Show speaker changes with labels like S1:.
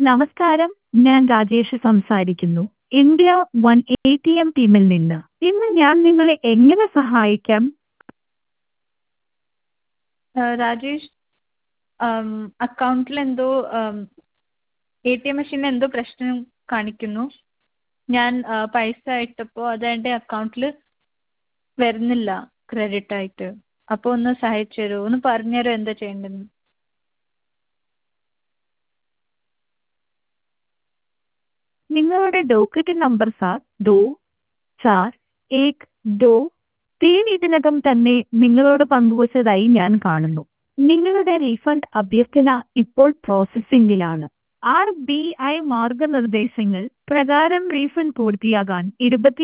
S1: നമസ്കാരം ഞാൻ രാജേഷ് സംസാരിക്കുന്നു India one A T M ടീമിൽ നിന്ന് ഇന്ന് ഞാൻ നിങ്ങളെ എങ്ങനെ സഹായിക്കാം
S2: രാജേഷ് അക്കൗണ്ടിൽ എന്തോ എ ടി എം മെഷീനിൽ എന്തോ പ്രശ്നം കാണിക്കുന്നു ഞാൻ പൈസ ഇട്ടപ്പോൾ അത് എൻ്റെ അക്കൗണ്ടിൽ വരുന്നില്ല ക്രെഡിറ്റ് ആയിട്ട് അപ്പോൾ ഒന്ന് സഹായിച്ച് തരുമോ ഒന്ന് പറഞ്ഞു തരുമോ എന്താ ചെയ്യേണ്ടതെന്ന്
S1: നിങ്ങളുടെ ഡോക്കറ്റ് നമ്പർ സാർ ദോ ചാർ ഏക് ദോ തീൻ ഇതിനകം തന്നെ നിങ്ങളോട് പങ്കുവച്ചതായി ഞാൻ കാണുന്നു നിങ്ങളുടെ റീഫണ്ട് അഭ്യർത്ഥന ഇപ്പോൾ പ്രോസസ്സിംഗിലാണ് ആർ ബി ഐ മാർഗനിർദ്ദേശങ്ങൾ പ്രകാരം റീഫണ്ട് പൂർത്തിയാകാൻ ഇരുപത്തി